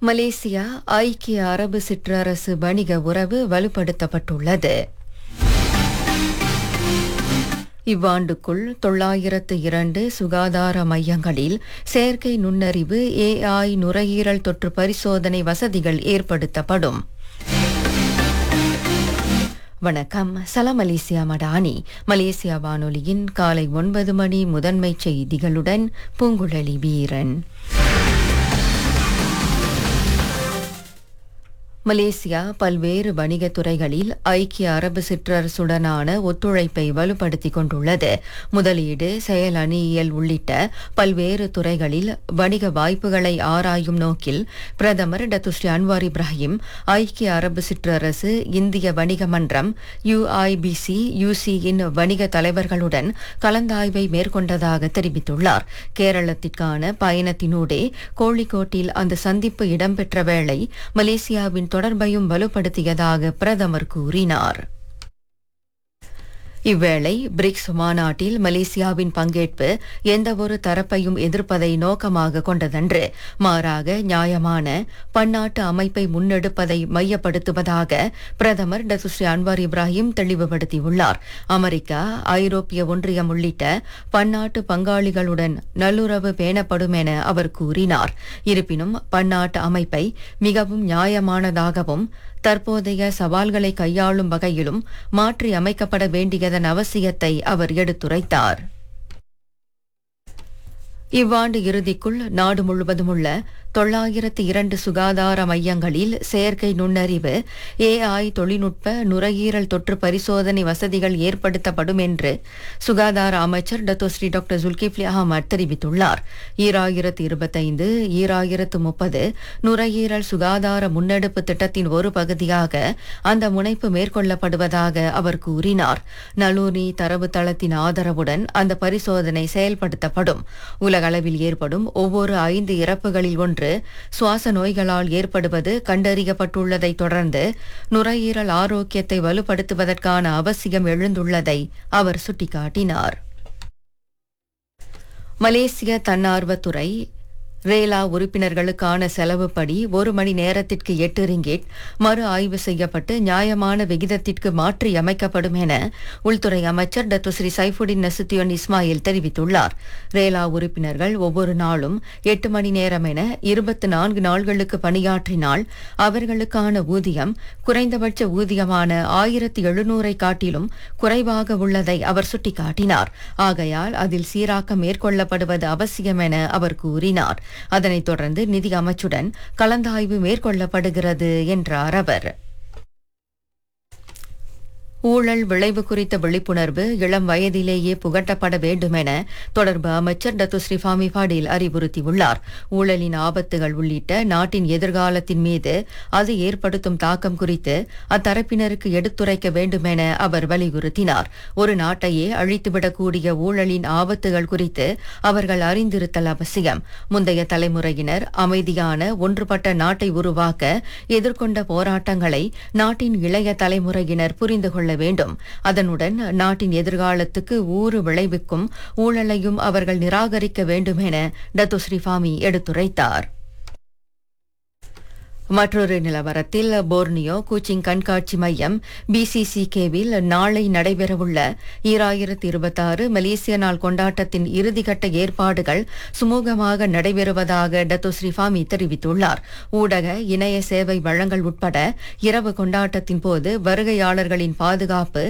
Malaysia ஐக்கிய அரபு சிற்றரசு வணிக உறவு வலுப்படுத்தப்பட்டுள்ளது இவ்வாண்டுக்குள் தொள்ளாயிரத்து இரண்டு சுகாதார மையங்களில் செயற்கை நுண்ணறிவு ஏஐ நுரையீரல் தொற்று பரிசோதனை வசதிகள் ஏற்படுத்தப்படும் வணக்கம் சலாம் மலேசியா மடானி மலேசியா வானொலியின் காலை ஒன்பது மணி முதன்மை செய்திகளுடன் பூங்குழலி வீரன் மலேசியா பல்வேறு வணிகத் துறைகளில் ஐக்கிய அரபு சிற்றரசுடனான ஒத்துழைப்பை வலுப்படுத்திக் கொண்டுள்ளது முதலீடு செயல் அணியியல் உள்ளிட்ட பல்வேறு துறைகளில் வணிக வாய்ப்புகளை ஆராயும் நோக்கில் பிரதமர் டத்துஸ்ரீ அன்வார் இப்ராஹிம் ஐக்கிய அரபு சிற்றரசு இந்திய வணிக மன்றம் யுஐபிசி யுசியின் வணிக தலைவர்களுடன் கலந்தாய்வை மேற்கொண்டதாக தெரிவித்துள்ளார் கேரளத்திற்கான பயணத்தினூடே கோழிக்கோட்டில் அந்த சந்திப்பு இடம்பெற்ற வேளை மலேசியாவின் தொடர்பையும் வலுப்படுத்தியதாக பிரதமர் கூறினார் இவ்வேளை பிரிக்ஸ் மாநாட்டில் மலேசியாவின் பங்கேற்பு எந்தவொரு தரப்பையும் எதிர்ப்பதை நோக்கமாக கொண்டதன்று மாறாக நியாயமான பன்னாட்டு அமைப்பை முன்னெடுப்பதை மையப்படுத்துவதாக பிரதமர் டத்துஸ்ரீ அன்வார் இப்ராஹிம் தெளிவுபடுத்தியுள்ளார் அமெரிக்கா ஐரோப்பிய ஒன்றியம் உள்ளிட்ட பன்னாட்டு பங்காளிகளுடன் நல்லுறவு பேணப்படும் என அவர் கூறினார் இருப்பினும் பன்னாட்டு அமைப்பை மிகவும் நியாயமானதாகவும் தற்போதைய சவால்களை கையாளும் வகையிலும் மாற்றி அமைக்கப்பட வேண்டியதன் அவசியத்தை அவர் எடுத்துரைத்தார் இவ்வாண்டு இறுதிக்குள் நாடு முழுவதும் உள்ள தொள்ளாயிரத்து இரண்டு சுகாதார மையங்களில் செயற்கை நுண்ணறிவு ஏஐ தொழில்நுட்ப நுரையீரல் தொற்று பரிசோதனை வசதிகள் ஏற்படுத்தப்படும் என்று சுகாதார அமைச்சர் டத்தோஸ்ரீ டாக்டர் ஜுல்கிப்லி அகமது தெரிவித்துள்ளார் ஈராயிரத்து இருபத்தைந்து ஈராயிரத்து முப்பது நுரையீரல் சுகாதார முன்னெடுப்பு திட்டத்தின் ஒரு பகுதியாக அந்த முனைப்பு மேற்கொள்ளப்படுவதாக அவர் கூறினார் நலூனி தரவுத்தளத்தின் ஆதரவுடன் அந்த பரிசோதனை செயல்படுத்தப்படும் உலகளவில் ஏற்படும் ஒவ்வொரு ஐந்து இறப்புகளில் ஒன்று சுவாச நோய்களால் ஏற்படுவது கண்டறியப்பட்டுள்ளதைத் தொடர்ந்து நுரையீரல் ஆரோக்கியத்தை வலுப்படுத்துவதற்கான அவசியம் எழுந்துள்ளதை அவர் சுட்டிக்காட்டினார் மலேசிய தன்னார்வத்துறை ரேலா உறுப்பினர்களுக்கான செலவுப்படி ஒரு மணி நேரத்திற்கு எட்டு ரிங்கேட் மறு ஆய்வு செய்யப்பட்டு நியாயமான விகிதத்திற்கு மாற்றி அமைக்கப்படும் என உள்துறை அமைச்சர் டத்துஸ்ரீ சைஃபுடின் நசுத்தியோன் இஸ்மாயில் தெரிவித்துள்ளார் ரேலா உறுப்பினர்கள் ஒவ்வொரு நாளும் எட்டு மணி நேரம் என இருபத்தி நான்கு நாள்களுக்கு பணியாற்றினால் அவர்களுக்கான ஊதியம் குறைந்தபட்ச ஊதியமான ஆயிரத்தி எழுநூறை காட்டிலும் குறைவாக உள்ளதை அவர் சுட்டிக்காட்டினார் ஆகையால் அதில் சீராக்கம் மேற்கொள்ளப்படுவது அவசியம் என அவர் கூறினார் அதனைத் தொடர்ந்து நிதி அமைச்சுடன் கலந்தாய்வு மேற்கொள்ளப்படுகிறது என்றார் அவர் ஊழல் விளைவு குறித்த விழிப்புணர்வு இளம் வயதிலேயே புகட்டப்பட வேண்டும் என தொடர்பு அமைச்சர் டத்து ஸ்ரீஃபாமி பாடில் அறிவுறுத்தியுள்ளார் ஊழலின் ஆபத்துகள் உள்ளிட்ட நாட்டின் எதிர்காலத்தின் மீது அது ஏற்படுத்தும் தாக்கம் குறித்து அத்தரப்பினருக்கு எடுத்துரைக்க வேண்டும் என அவர் வலியுறுத்தினார் ஒரு நாட்டையே அழித்துவிடக்கூடிய ஊழலின் ஆபத்துகள் குறித்து அவர்கள் அறிந்திருத்தல் அவசியம் முந்தைய தலைமுறையினர் அமைதியான ஒன்றுபட்ட நாட்டை உருவாக்க எதிர்கொண்ட போராட்டங்களை நாட்டின் இளைய தலைமுறையினர் புரிந்து கொள்ள வேண்டும் அதனுடன் நாட்டின் எதிர்காலத்துக்கு ஊறு விளைவிக்கும் ஊழலையும் அவர்கள் நிராகரிக்க வேண்டும் என டத்து ஸ்ரீஃபாமி எடுத்துரைத்தார் மற்றொரு நிலவரத்தில் போர்னியோ கூச்சிங் கண்காட்சி மையம் பிசிசிகேவில் நாளை நடைபெறவுள்ள ஈராயிரத்தி இருபத்தாறு மலேசிய நாள் கொண்டாட்டத்தின் இறுதிக்கட்ட ஏற்பாடுகள் சுமூகமாக நடைபெறுவதாக டத்து ஸ்ரீஃபாமி தெரிவித்துள்ளார் ஊடக இணைய சேவை வழங்கல் உட்பட இரவு கொண்டாட்டத்தின் போது வருகையாளர்களின் பாதுகாப்பு